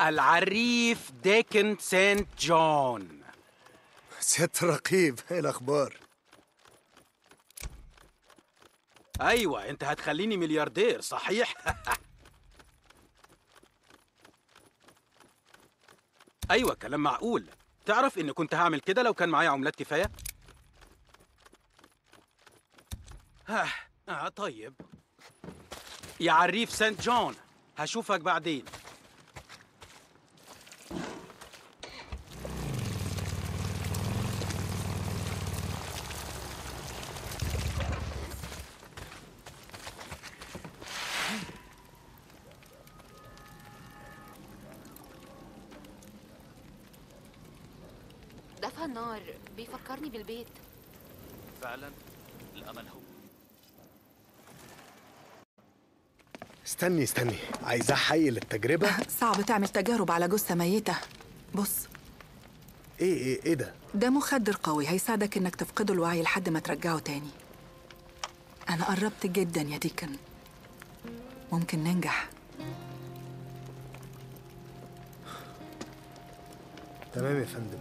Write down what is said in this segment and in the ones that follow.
العريف ديكن سانت جون سيادة الرقيب ايه الاخبار ايوه انت هتخليني ملياردير صحيح ايوه كلام معقول تعرف ان كنت هعمل كده لو كان معايا عملات كفايه آه. آه طيب يا عريف سانت جون هشوفك بعدين دفى النار بيفكرني بالبيت فعلا الامل هو استني استني عايزاه حي للتجربة صعب تعمل تجارب على جثة ميتة بص ايه ايه ايه ده ده مخدر قوي هيساعدك انك تفقده الوعي لحد ما ترجعه تاني انا قربت جدا يا ديكن ممكن ننجح تمام يا فندم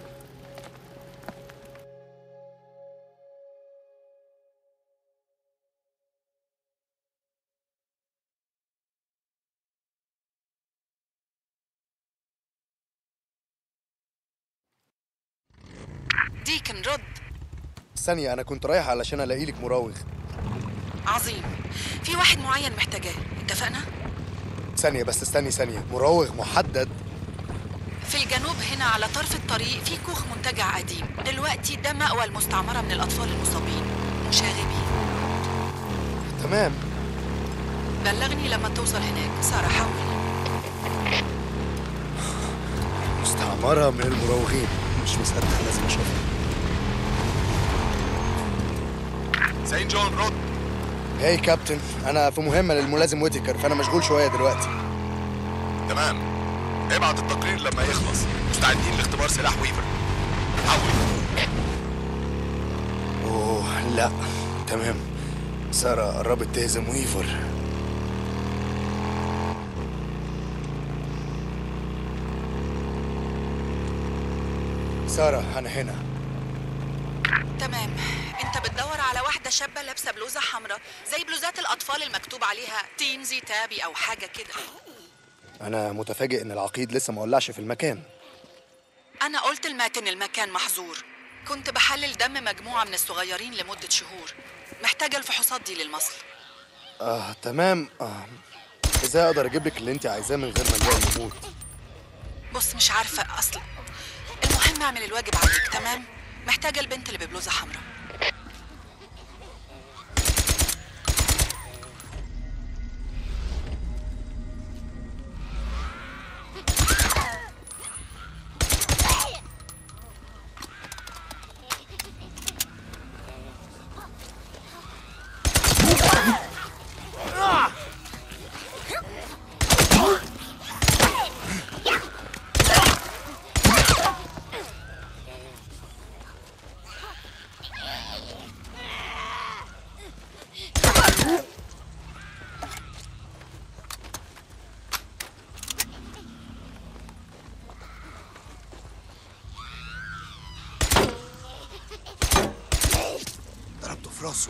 ديكن رد ثانية أنا كنت رايح علشان ألاقي لك مراوغ عظيم في واحد معين محتاجاه اتفقنا ثانية بس استني ثانية مراوغ محدد في الجنوب هنا على طرف الطريق في كوخ منتجع قديم دلوقتي ده مأوى المستعمرة من الأطفال المصابين مشاغبين تمام بلغني لما توصل هناك سارة حول مستعمرة من المراوغين مش مصدق لازم أشوفها سين جون رد هاي كابتن أنا في مهمة للملازم ويتكر فأنا مشغول شوية دلوقتي تمام ابعت التقرير لما يخلص مستعدين لاختبار سلاح ويفر حول أوه لا تمام سارة قربت تهزم ويفر سارة أنا هنا تمام انت بتدور على واحدة شابة لابسة بلوزة حمراء زي بلوزات الأطفال المكتوب عليها تينزي تابي أو حاجة كده أنا متفاجئ إن العقيد لسه ما ولعش في المكان أنا قلت الماتن المكان محظور كنت بحلل دم مجموعة من الصغيرين لمدة شهور محتاجة الفحوصات دي للمصل آه تمام آه. إزاي أقدر أجيب لك اللي أنت عايزاه من غير ما نلاقي نموت بص مش عارفة أصلا المهم اعمل الواجب عليك تمام محتاجة البنت اللي ببلوزة حمراء ضربته في راسه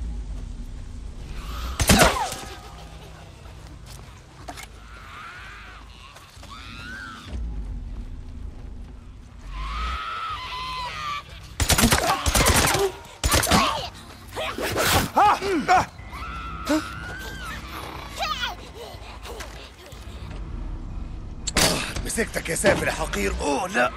مسكتك يا سافل يا حقير اوه لا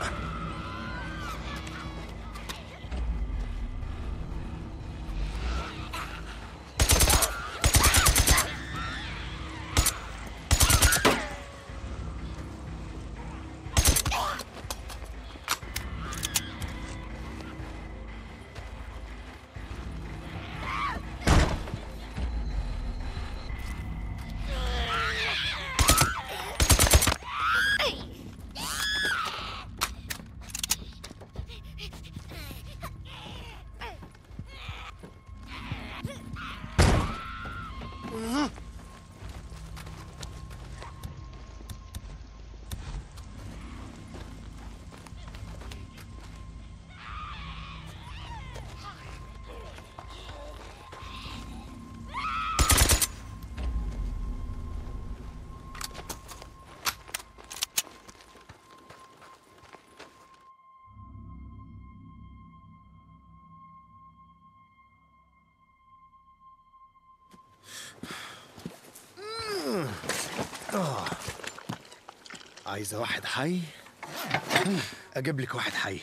عايزة واحد حي أجيب لك واحد حي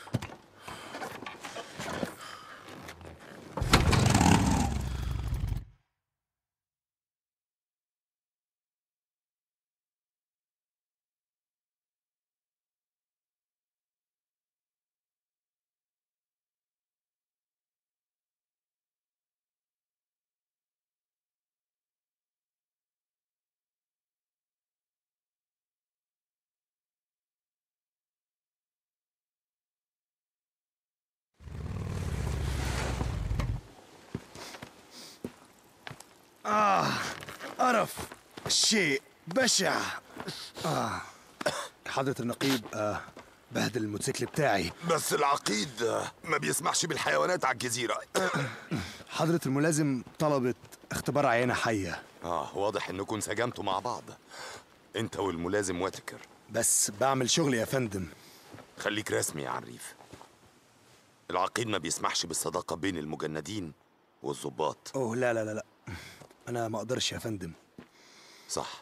قرف شيء بشع آه. حضرة النقيب آه. بهدل الموتوسيكل بتاعي بس العقيد ما بيسمحش بالحيوانات على الجزيرة حضرة الملازم طلبت اختبار عينة حية اه واضح انكم انسجمتوا مع بعض انت والملازم واتكر بس بعمل شغلي يا فندم خليك رسمي يا عريف العقيد ما بيسمحش بالصداقة بين المجندين والضباط اوه لا لا لا لا انا ما اقدرش يا فندم صح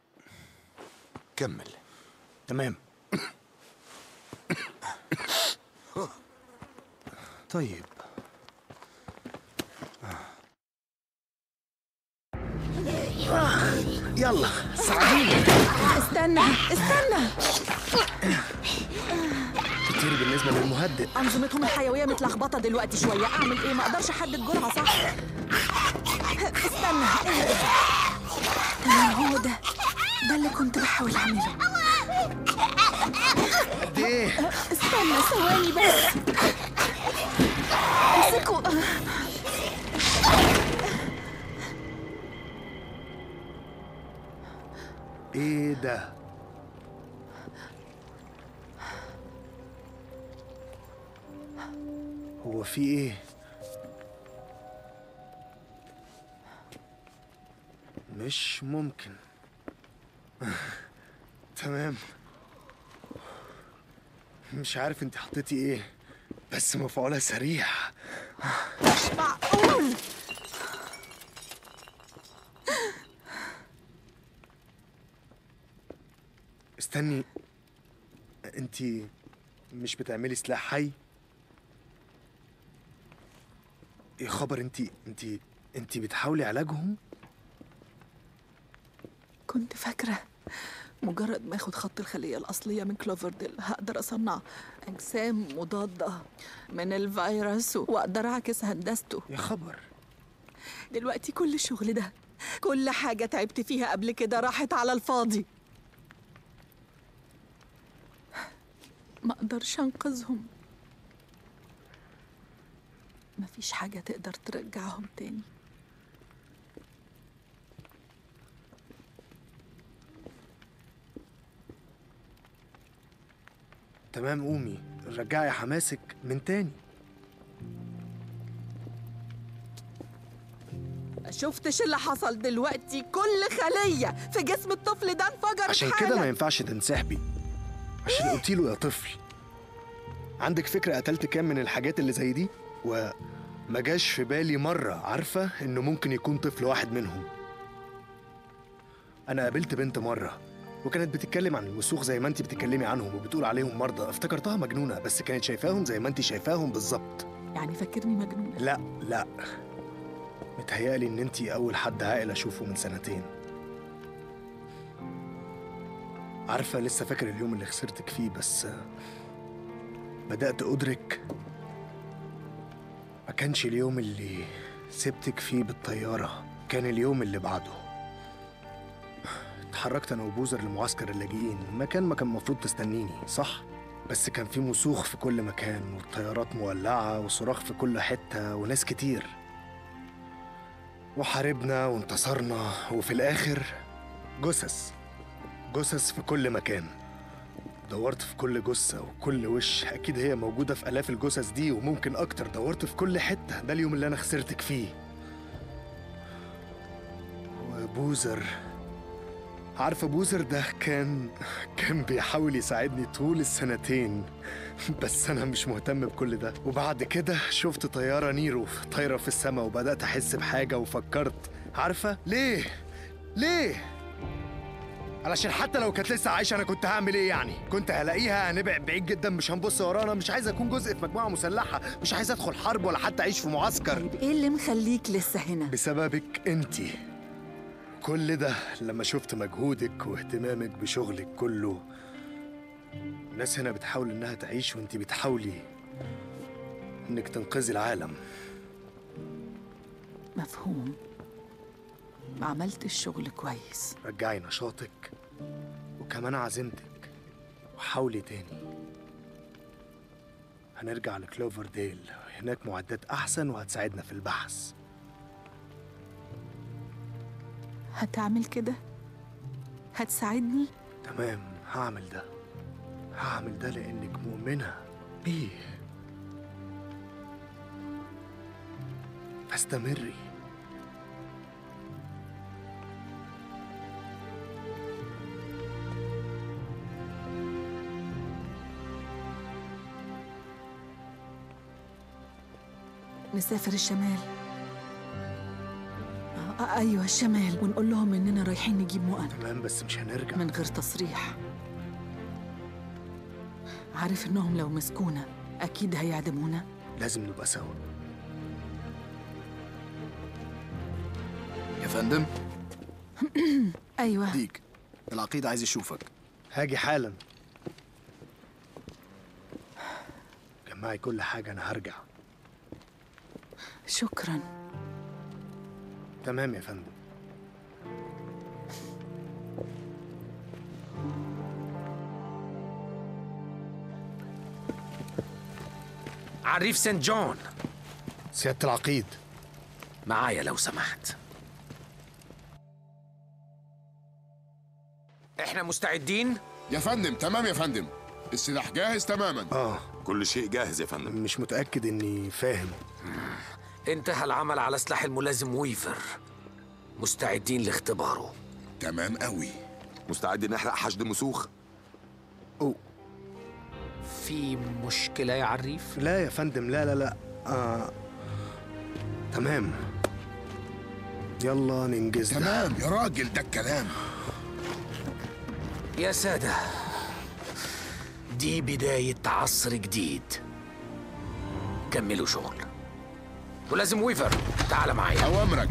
كمل تمام طيب يلا ساعديني استنى استنى كتير بالنسبة للمهدئ أنظمتهم الحيوية متلخبطة دلوقتي شوية أعمل إيه ما أقدرش أحدد جرعة صح استنى هو ده ده اللي كنت بحاول أعمله ايه استنى ثواني بس امسكوا ايه ده هو في ايه مش ممكن تمام مش عارف انت حطيتي ايه بس مفعولها سريع مش معقول استني انت مش بتعملي سلاح حي يا خبر انت انت انت بتحاولي علاجهم كنت فاكرة مجرد ما اخد خط الخلية الأصلية من كلوفرديل هقدر أصنع أجسام مضادة من الفيروس وأقدر أعكس هندسته يا خبر دلوقتي كل الشغل ده كل حاجة تعبت فيها قبل كده راحت على الفاضي ما أقدرش أنقذهم مفيش حاجة تقدر ترجعهم تاني تمام قومي رجعي حماسك من تاني ما شفتش اللي حصل دلوقتي كل خلية في جسم الطفل ده انفجرت عشان حالا. كده ما ينفعش تنسحبي عشان قلتي له يا طفل عندك فكرة قتلت كام من الحاجات اللي زي دي وما جاش في بالي مرة عارفة انه ممكن يكون طفل واحد منهم انا قابلت بنت مرة وكانت بتتكلم عن الوسوخ زي ما انت بتتكلمي عنهم وبتقول عليهم مرضى افتكرتها مجنونة بس كانت شايفاهم زي ما انت شايفاهم بالظبط يعني فاكرني مجنونة لا لا متهيألي ان انت اول حد عاقل اشوفه من سنتين عارفة لسه فاكر اليوم اللي خسرتك فيه بس بدأت أدرك ما كانش اليوم اللي سبتك فيه بالطيارة كان اليوم اللي بعده اتحركت أنا وبوزر لمعسكر اللاجئين مكان ما كان المفروض تستنيني صح؟ بس كان في مسوخ في كل مكان والطيارات مولعة وصراخ في كل حتة وناس كتير وحاربنا وانتصرنا وفي الآخر جثث جثث في كل مكان دورت في كل جثة وكل وش أكيد هي موجودة في آلاف الجثث دي وممكن أكتر دورت في كل حتة ده اليوم اللي أنا خسرتك فيه وبوزر عارفة بوزر ده كان كان بيحاول يساعدني طول السنتين بس أنا مش مهتم بكل ده وبعد كده شفت طيارة نيرو طايرة في السماء وبدأت أحس بحاجة وفكرت عارفة ليه؟ ليه؟ علشان حتى لو كانت لسه عايشه انا كنت هعمل ايه يعني كنت هلاقيها هنبعد بعيد جدا مش هنبص ورانا مش عايز اكون جزء في مجموعه مسلحه مش عايز ادخل حرب ولا حتى اعيش في معسكر طيب ايه اللي مخليك لسه هنا بسببك انتي كل ده لما شفت مجهودك واهتمامك بشغلك كله الناس هنا بتحاول انها تعيش وانتي بتحاولي انك تنقذي العالم مفهوم عملت الشغل كويس رجعي نشاطك وكمان عزيمتك وحاولي تاني هنرجع لكلوفر ديل هناك معدات أحسن وهتساعدنا في البحث هتعمل كده هتساعدني تمام هعمل ده هعمل ده لأنك مؤمنة بيه فاستمري نسافر الشمال آه آه، ايوه الشمال ونقول لهم اننا رايحين نجيب مؤن تمام بس مش هنرجع من غير تصريح عارف انهم لو مسكونا اكيد هيعدمونا لازم نبقى سوا يا فندم ايوه ديك العقيد عايز يشوفك هاجي حالا جمعي كل حاجة أنا هرجع شكرا تمام يا فندم عريف سنت جون سيادة العقيد معايا لو سمحت احنا مستعدين يا فندم تمام يا فندم السلاح جاهز تماما آه كل شيء جاهز يا فندم مش متأكد إني فاهم انتهى العمل على سلاح الملازم ويفر مستعدين لاختباره تمام قوي مستعد نحرق حشد مسوخ أوه. في مشكلة يا عريف لا يا فندم لا لا لا آه. تمام يلا ننجز ده. تمام يا راجل ده الكلام يا سادة دي بداية عصر جديد كملوا شغل ولازم ويفر تعال معايا اوامرك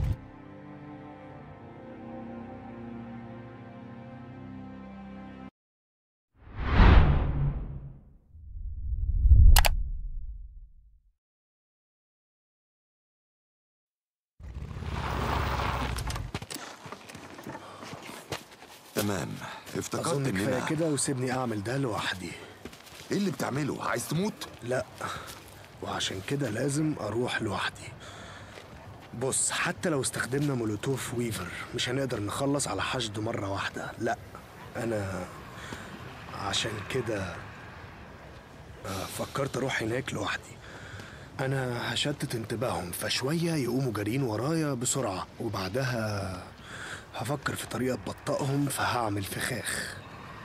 تمام افتكرت أظن كفاية اننا كده وسيبني أعمل ده لوحدي ايه اللي بتعمله عايز تموت لا وعشان كده لازم أروح لوحدي بص حتى لو استخدمنا مولوتوف ويفر مش هنقدر نخلص على حشد مرة واحدة لا أنا عشان كده آه، فكرت أروح هناك لوحدي أنا هشتت انتباههم فشوية يقوموا جارين ورايا بسرعة وبعدها هفكر في طريقة تبطئهم فهعمل فخاخ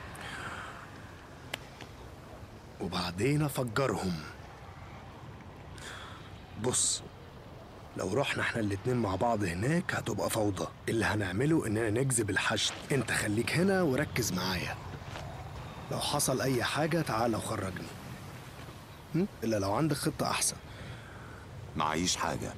وبعدين أفجرهم بص لو رحنا احنا الاتنين مع بعض هناك هتبقى فوضى اللي هنعمله اننا نجذب الحشد انت خليك هنا وركز معايا لو حصل اي حاجة تعال وخرجني هم؟ الا لو عندك خطة احسن معيش حاجة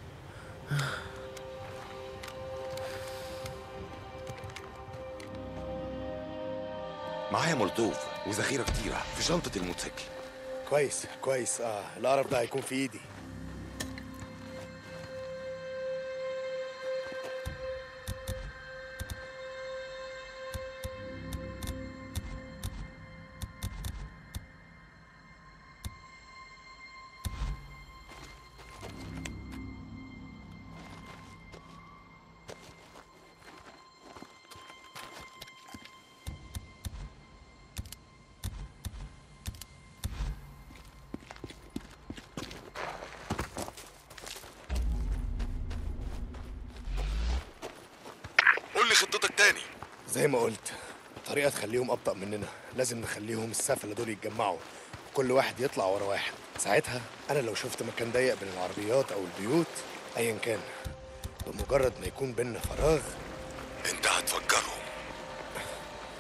معايا مولوتوف وذخيرة كتيرة في شنطة الموتوسيكل كويس كويس اه القرف ده هيكون في ايدي قول لي خطتك تاني زي ما قلت طريقة تخليهم أبطأ مننا لازم نخليهم السفلة دول يتجمعوا كل واحد يطلع ورا واحد ساعتها أنا لو شفت مكان ضيق بين العربيات أو البيوت أيا كان بمجرد ما يكون بينا فراغ انت هتفجرهم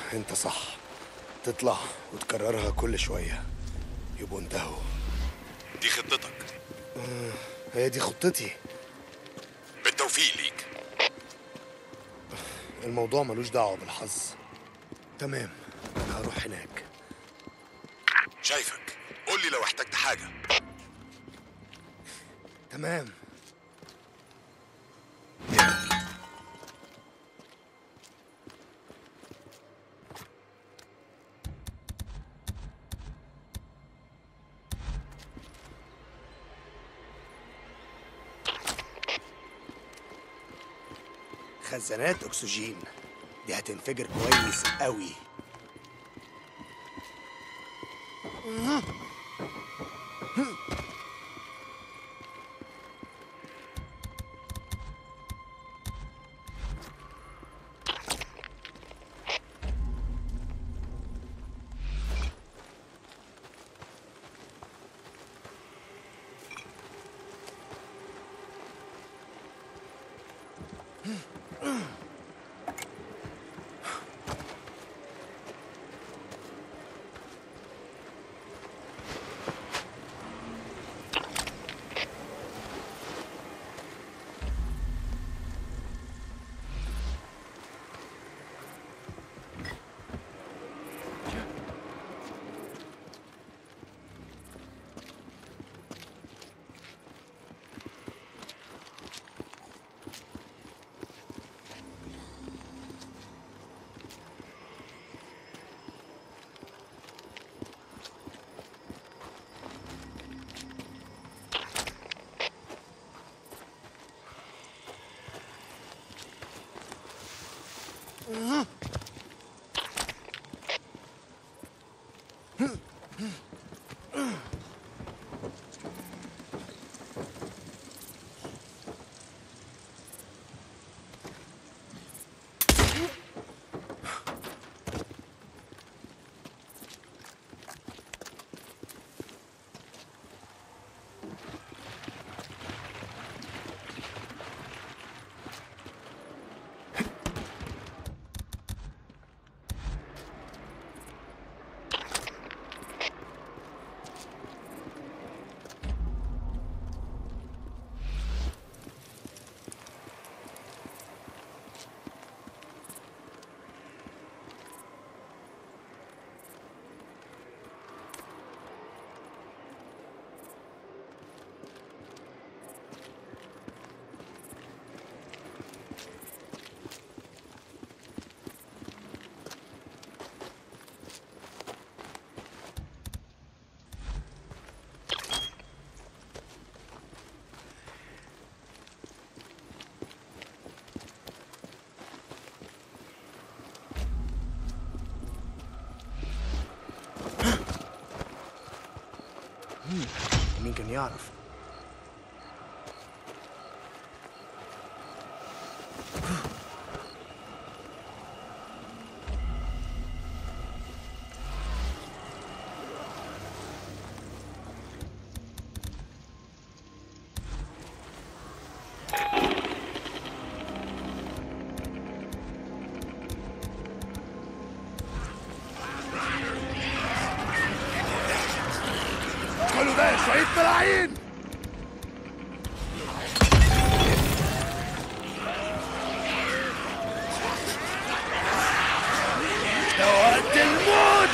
انت صح تطلع وتكررها كل شوية يبقوا انتهوا دي خطتك هي دي خطتي بالتوفيق ليك الموضوع ملوش دعوة بالحظ تمام انا هروح هناك شايفك قول لي لو احتجت حاجه تمام خزانات اكسجين دي هتنفجر كويس قوي مين كان يعرف كله ده شوية ملاعين ده وقت الموت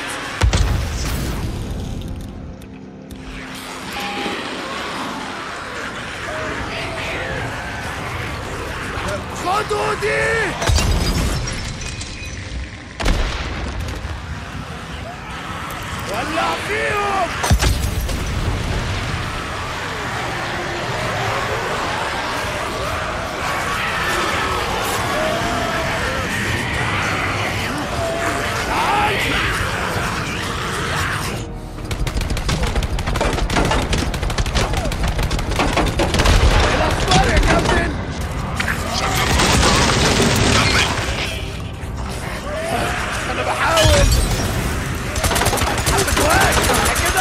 خدوا دي ولع فيهم الأخبار يا كابتن أنا بحاول حبة وقت لكن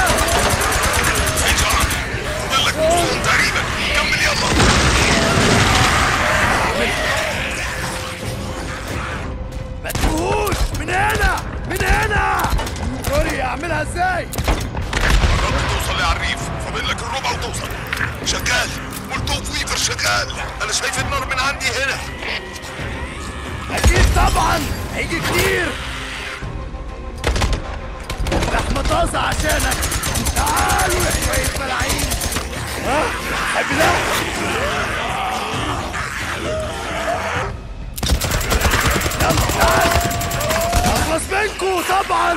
هعملها ازاي قربت توصل لعريف فاضل لك الربع وتوصل شغال مولتوف ويفر شغال انا شايف النار من عندي هنا اكيد طبعا هيجي كتير لحمة طازة عشانك تعالوا يا شوية ملاعين ها حب ده يلا تعال اخلص منكو طبعا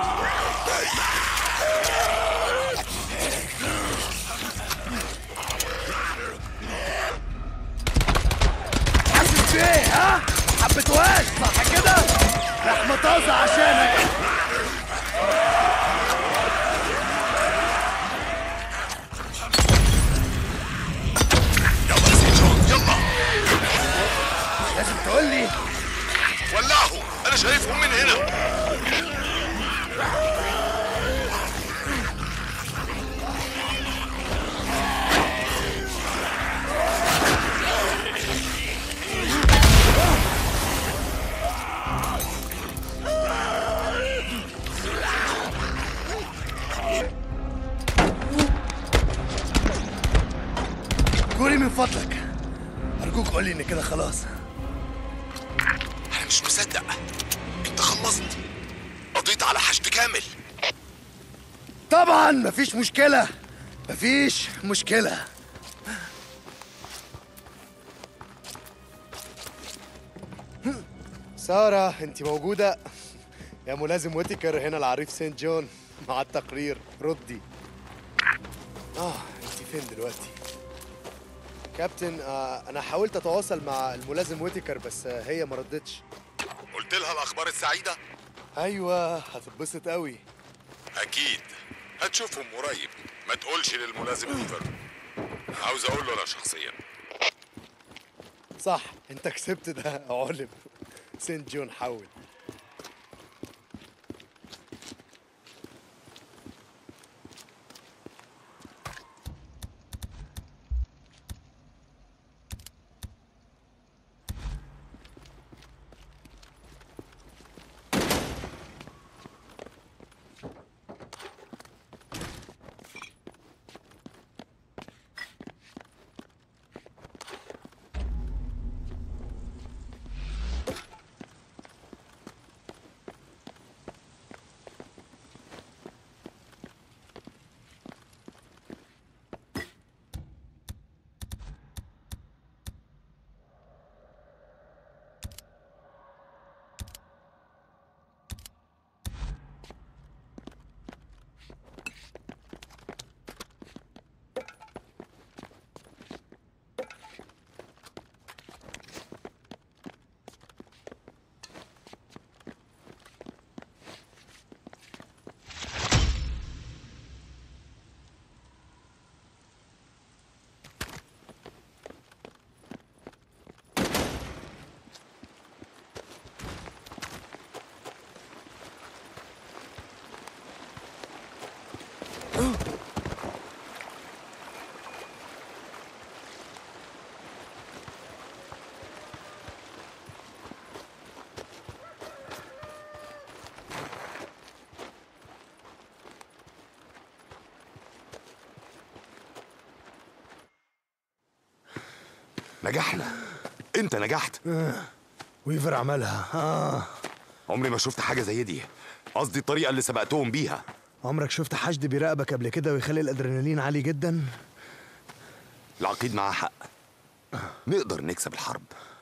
حاسس بايه ها حبيتوهاش صح كده لحمة طازة عشانك يلا يا سيد جون يلا لازم تقول لي ولعهم انا شايفهم من هنا كوري من فضلك ارجوك قول لي ان كده خلاص انا مش مصدق انت خلصت قضيت على حشد كامل طبعا مفيش مشكلة مفيش مشكلة سارة انت موجودة يا ملازم ويتكر هنا العريف سينت جون مع التقرير ردي اه انت فين دلوقتي كابتن آه انا حاولت اتواصل مع الملازم ويتكر بس آه هي ما ردتش قلت لها الاخبار السعيده ايوه هتتبسط قوي اكيد هتشوفهم قريب ما تقولش للملازم ويفر عاوز اقول له انا شخصيا صح انت كسبت ده علم سينت جون حول نجحنا انت نجحت ويفر عملها آه. عمري ما شفت حاجه زي دي قصدي الطريقه اللي سبقتهم بيها عمرك شفت حشد بيراقبك قبل كده ويخلي الادرينالين عالي جدا العقيد معاه حق نقدر نكسب الحرب